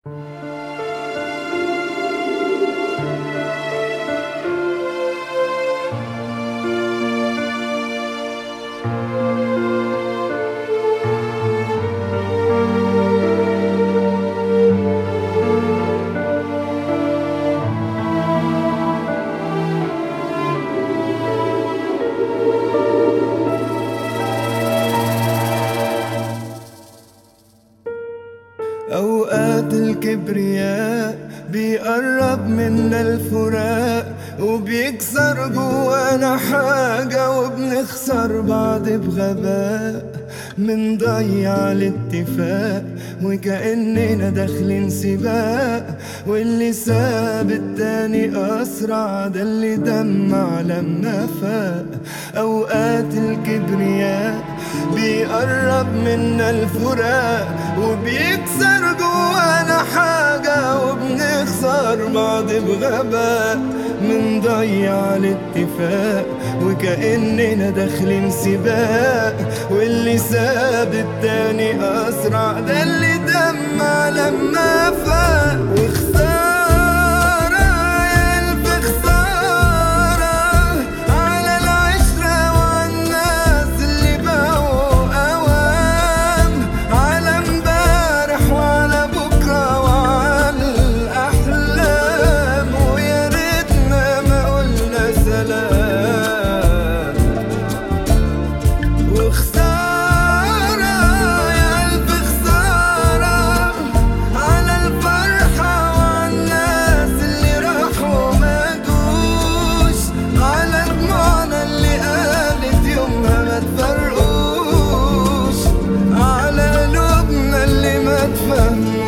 أوقات الكبرياء بيقرب منا الفراق وبيكسر جوانا حاجة وبنخسر بعض بغباء منضيع الاتفاق وكأننا داخلين سباق واللي ساب التاني أسرع ده اللي دمع لما فاق أوقات الكبرياء بيقرب منا الفراق وبيكسر جوانا حاجة وبنخسر بعض بغباء منضيع الاتفاق وكأننا داخلين سباق واللي ساب التاني أسرع ده اللي دمع لما فاق وخسارة يا ألف خسارة على العشرة والناس اللي بقوا أوام على امبارح وعلى بكرة وعلى الأحلام ويا ريتنا ما قلنا سلام وخسارة يا ألف خسارة على الفرحة والناس اللي راحوا ما جوش على دموعنا اللي قالت يومها ما تفرقوش على قلوبنا اللي ما تفهموش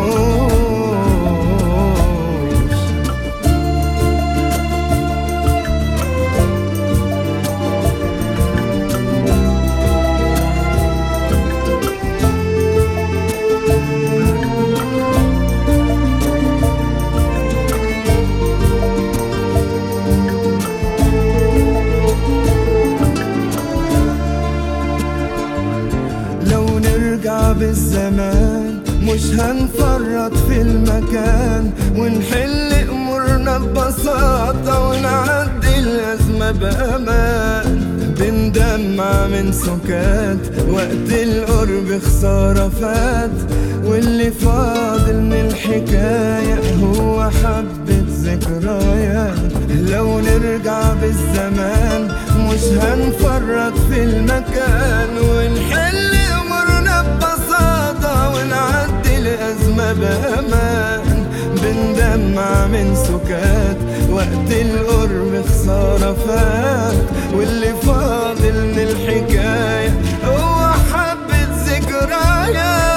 لو نرجع بالزمان مش هنفرط في المكان ونحل امورنا ببساطة ونعدي الازمة بامان بندمع من سكات وقت القرب خسارة فات واللي فاضل من الحكاية هو حبة ذكريات لو نرجع بالزمان مش هنفرط في المكان ونحل امورنا ببساطة ونعدي الازمة بامان بندمع من سكات وقت القرب خسارة فات واللي فاضل من الحكاية هو حبة ذكريات